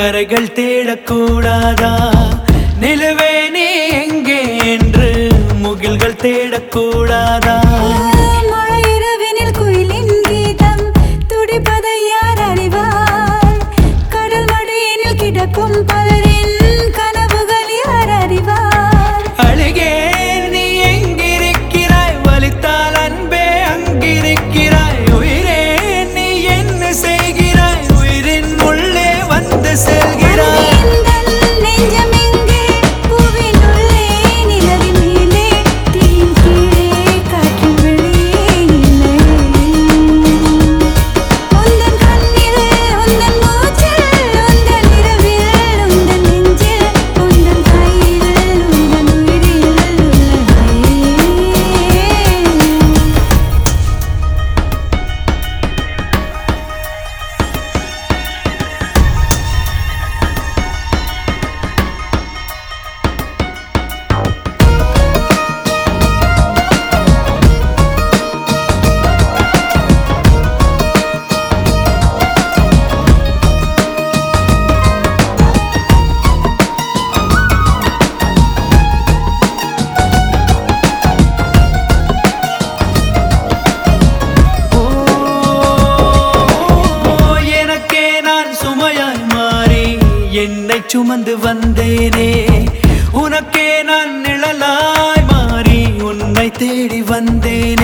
கரைகள் தேடக்கூடாதா நிலவே நீ எங்கே என்று முகில்கள் தேடக்கூடாதா மழை இரவினில் குயிலின் கீதம் துடிப்பதை யார் அறிவார் கடல் மடியினில் கிடக்கும் பலரின் கனவுகள் யார் அறிவார் அழுகே நீ எங்கிருக்கிறாய் வலித்தால் அன்பே அங்கிருக்கிறாய் உயிரே நீ என்ன செய்கிறாய் உயிரின் உள்ளே வந்து செல்கிறாய் எந்தன் நெஞ்சம் எங்கே பூவின் உள்ளே நிலவின் மேலே தீயின் கீழே காற்றின் வெளியே இல்லை உந்தன் கண்ணில் உந்தன் மூச்சில் உந்தன் இரவில் உந்தன் நெஞ்சில் உந்தன் கையில் உந்தன் உயிரில் உள்ளதே ஓ, எனக்கே நான் சுமையாய் மாறி என்னை சுமந்து வந்தேனே உனக்கே நான் நிழலாய் மாறி உன்னை தேடி வந்தேனே